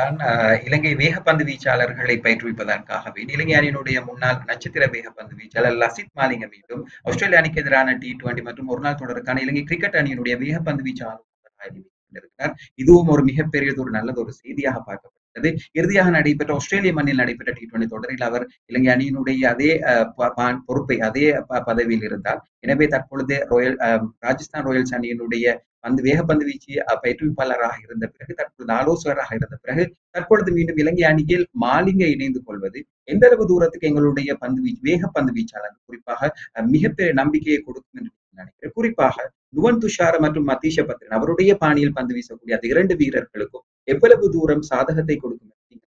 தான் அஹ், இலங்கை வேகப்பந்து வீச்சாளர்களை பயிற்றுவிப்பதற்காகவே இலங்கை அணியினுடைய முன்னாள் நட்சத்திர வேகப்பந்து வீச்சாளர் லசித் மாலிங்க மீண்டும் ஆஸ்திரேலிய அணிக்கு எதிரான டி டுவெண்டி மற்றும் ஒருநாள் தொடருக்கான இலங்கை கிரிக்கெட் அணியினுடைய வேகப்பந்து வீச்சு ஆலோசகராக நியமிக்கப்பட்டிருக்கிறார் இதுவும் ஒரு மிகப்பெரியது ஒரு நல்லது ஒரு செய்தியாக பார்க்கப்பட்டது இறுதியாக நடைபெற்ற ஆஸ்திரேலிய மண்ணில் நடைபெற்ற டி டுவெண்டி தொடரில் அவர் இலங்கை அணியினுடைய அதே அஹ், ப- ப- பொறுப்பை அதே ப- பதவியில் இருந்தார் எனவே தற்பொழுது ராயல் அஹ், ராஜஸ்தான் ராயல்ஸ் அணியினுடைய பந்து வேகப்பந்து வீச்சு அஹ், பயிற்றுவிப்பாளராக இருந்த பிறகு தற்பொழுது ஆலோசகராக இருந்த பிறகு தற்பொழுது மீண்டும் இலங்கை அணியில் மாலிங்க இணைந்து கொள்வது எந்த அளவு தூரத்துக்கு எங்களுடைய பந்து வீச்சு வேகப்பந்து வீச்சாளர் குறிப்பாக அஹ், மிகப்பெரிய நம்பிக்கையை கொடுக்கும் என்று நான் நினைக்கிறேன் குறிப்பாக நுவன் துஷார மற்றும் மதீஷ பத்ரன் அவருடைய பாணியில் பந்து வீசக்கூடிய அந்த இரண்டு வீரர்களுக்கும் எவ்வளவு தூரம் சாதகத்தை கொடுக்கும் என்று நீங்க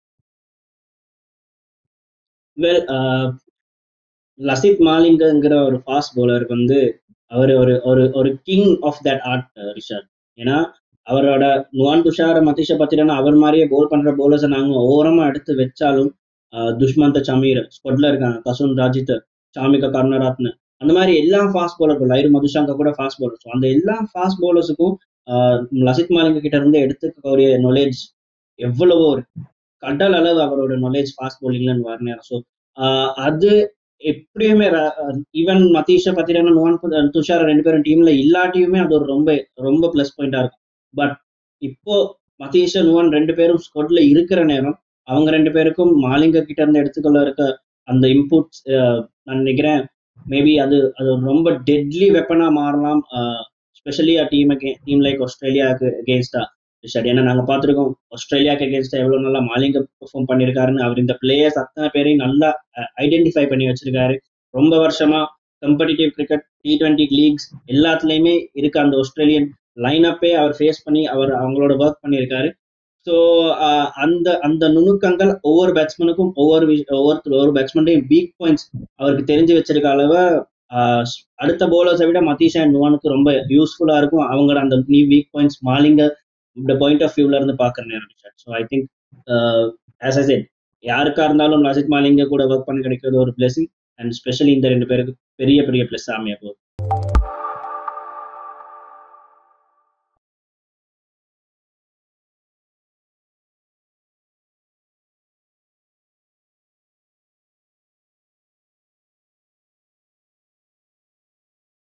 வெல் லசித் மாலிங்கங்கிற ஒரு ஃபாஸ்ட் bowler வந்து அவர் ஒரு ஒரு ஒரு king of that art Rishad ஏன்னா அவரோட நுவான் துஷார மதிஷ பத்திரனா அவர் மாதிரியே போல் பண்ற bowlers நாங்க ஓரமா எடுத்து வச்சாலும் ஆஹ் துஷ்மந்த சமீர் ஸ்குவாட்ல இருக்காங்க கசுன் ராஜித் சாமிகா கருணராத்னு அந்த மாதிரி எல்லா ஃபாஸ்ட் bowler லைரு மதுஷாங்கா கூட ஃபாஸ்ட் bowlers So, அந்த எல்லா ஃபாஸ்ட் bowlersக்கும் லசித் மாலிங்க கிட்ட இருந்து எடுத்துக்கக்கூடிய நாலேஜ் எவ்வளவோ இருக்கு கடல் அளவு அவரோட நாலேஜ் ஃபாஸ்ட் bowlingலன்னு வரணும் ஸோ அது எப்படியுமே ஈவன் மதீஷ பத்திரன நுவான் துஷார் ரெண்டு பேரும் டீம்ல இல்லாட்டியுமே அது ஒரு ரொம்ப ரொம்ப ப்ளஸ் பாயிண்டா இருக்கும் பட் இப்போ மதீஷ நுவான் ரெண்டு பேரும் ஸ்குவாட்ல இருக்கிற நேரம் அவங்க ரெண்டு பேருக்கும் மாலிங்க கிட்ட இருந்து எடுத்துக்கொள்ள இருக்க அந்த இன்புட்ஸ் நான் நினைக்கிறேன் மேபி அது அது ஒரு ரொம்ப டெட்லி வெப்பனா மாறலாம் ஸ்பெஷலி டீம் டீம் லைக் ஆஸ்திரேலியாவுக்கு அகேன்ஸ்டா ரிஷாட் ஏன்னா நாங்க பார்த்திருக்கோம் ஆஸ்திரேலியாக்கு அகேன்ஸ்டா எவ்வளவு நல்லா மாலிங்க பெர்ஃபார்ம் பண்ணியிருக்காருன்னு அவர் இந்த பிளேயர்ஸ் அத்தனை பேரையும் நல்லா ஐடென்டிஃபை பண்ணி வச்சிருக்காரு ரொம்ப வருஷமா competitive cricket T twenty leagues எல்லாத்துலயுமே இருக்க அந்த ஆஸ்திரேலியன் லைனப்பே அவர் ஃபேஸ் பண்ணி அவர் அவங்களோட ஒர்க் பண்ணியிருக்காரு ஸோ அந்த அந்த நுணுக்கங்கள் ஒவ்வொரு பேட்ஸ்மேனுக்கும் ஒவ்வொரு விஷ- ஒவ்வொருத்தர் ஒவ்வொரு பேட்ஸ்மேன்டையும் வீக் பாயிண்ட்ஸ் அவருக்கு தெரிஞ்சு வச்சிருக்க அளவு ஆஹ் அடுத்த பவுலர்ஸை விட மதீஷா அண்ட் நுவானுக்கு ரொம்ப யூஸ்ஃபுல்லா இருக்கும் அவங்க அந்த வீக் பாயிண்ட்ஸ் மாலிங்க இந்த பாயிண்ட் ஆஃப் வியூல இருந்து பாக்குற நேரம் so I think as I said யாருக்கா இருந்தாலும் லசித் மாலிங்க கூட ஒர்க் பண்ண கிடைக்கிறது ஒரு பிளெஸிங் அண்ட் ஸ்பெஷலி இந்த ரெண்டு பேருக்கு பெரிய பெரிய பிளஸ் அமைய போகுது